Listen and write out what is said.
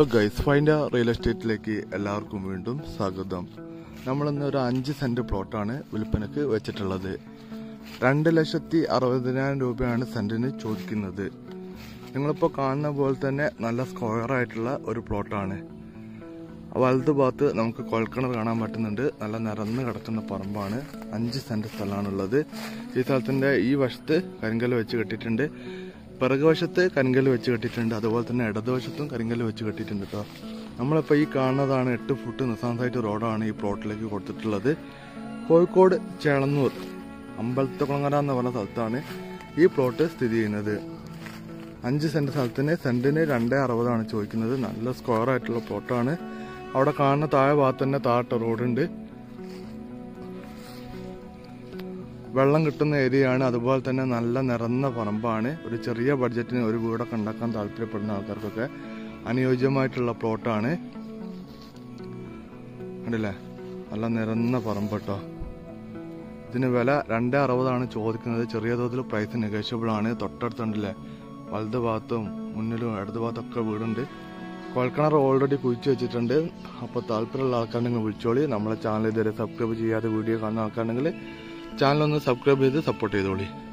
guys find real എസ്റ്റേറ്റിലേക്ക് എല്ലാവർക്കും വീണ്ടും സ്വാഗതം നമ്മളിന്ന് ഒരു അഞ്ച് സെന്റ് പ്ലോട്ടാണ് വിൽപ്പനക്ക് വെച്ചിട്ടുള്ളത് രണ്ട് ലക്ഷത്തി അറുപതിനായിരം രൂപയാണ് സെന്റിന് ചോദിക്കുന്നത് നിങ്ങളിപ്പോൾ കാണുന്ന പോലെ തന്നെ നല്ല സ്ക്വയർ ആയിട്ടുള്ള ഒരു പ്ലോട്ടാണ് വലത് ഭാഗത്ത് നമുക്ക് കുഴൽക്കിണർ കാണാൻ പറ്റുന്നുണ്ട് നല്ല നിരന്ന് കിടക്കുന്ന പറമ്പാണ് അഞ്ച് സെന്റ് സ്ഥലമാണുള്ളത് ഈ സ്ഥലത്തിന്റെ ഈ വശത്ത് കരിങ്കല്ല് വെച്ച് കെട്ടിയിട്ടുണ്ട് പിറകു വശത്ത് കരിങ്കല്ല് വെച്ച് കെട്ടിയിട്ടുണ്ട് അതുപോലെ തന്നെ ഇടതുവശത്തും കരിങ്കല്ല് വെച്ച് കെട്ടിയിട്ടുണ്ട് കേട്ടോ നമ്മളിപ്പോൾ ഈ കാണുന്നതാണ് എട്ട് ഫുട്ട് നിസാന്തായിട്ട് റോഡാണ് ഈ പ്ലോട്ടിലേക്ക് കൊടുത്തിട്ടുള്ളത് കോഴിക്കോട് ചേളന്നൂർ അമ്പലത്തുകുളങ്ങര എന്ന് പറഞ്ഞ സ്ഥലത്താണ് ഈ പ്ലോട്ട് സ്ഥിതി ചെയ്യുന്നത് അഞ്ച് സെന്റ് സ്ഥലത്തിന് സെന്റിന് രണ്ടേ അറുപതാണ് ചോദിക്കുന്നത് നല്ല സ്ക്വയർ ആയിട്ടുള്ള പ്ലോട്ടാണ് അവിടെ കാണുന്ന താഴെ ഭാഗത്ത് തന്നെ താഴെ റോഡുണ്ട് വെള്ളം കിട്ടുന്ന ഏരിയയാണ് അതുപോലെ തന്നെ നല്ല നിറന്ന പറമ്പാണ് ഒരു ചെറിയ ബഡ്ജറ്റിന് ഒരു വീടൊക്കെ ഉണ്ടാക്കാൻ താല്പര്യപ്പെടുന്ന ആൾക്കാർക്കൊക്കെ അനുയോജ്യമായിട്ടുള്ള പ്ലോട്ടാണ് കണ്ടില്ലേ നല്ല നിറന്ന പറമ്പ് കേട്ടോ ഇതിന് വില രണ്ടേ അറുപതാണ് ചോദിക്കുന്നത് ചെറിയ തോതിൽ പ്രൈസ് നെഗോഷ്യബിൾ ആണ് തൊട്ടടുത്തുണ്ടല്ലേ വലത് ഭാഗത്തും മുന്നിലും ഇടത് ഭാഗത്തൊക്കെ വീടുണ്ട് കുഴൽക്കിണർ ഓൾറെഡി കുഴിച്ചു വെച്ചിട്ടുണ്ട് അപ്പോൾ താല്പര്യമുള്ള ആൾക്കാരുണ്ടെങ്കിൽ വിളിച്ചോളി നമ്മളെ ചാനൽ ഇതുവരെ സബ്സ്ക്രൈബ് ചെയ്യാതെ വീഡിയോ കാണുന്ന ആൾക്കാരുണ്ടെങ്കിൽ ചാനൽ ഒന്ന് സബ്സ്ക്രൈബ് ചെയ്ത് സപ്പോർട്ട് ചെയ്തോളി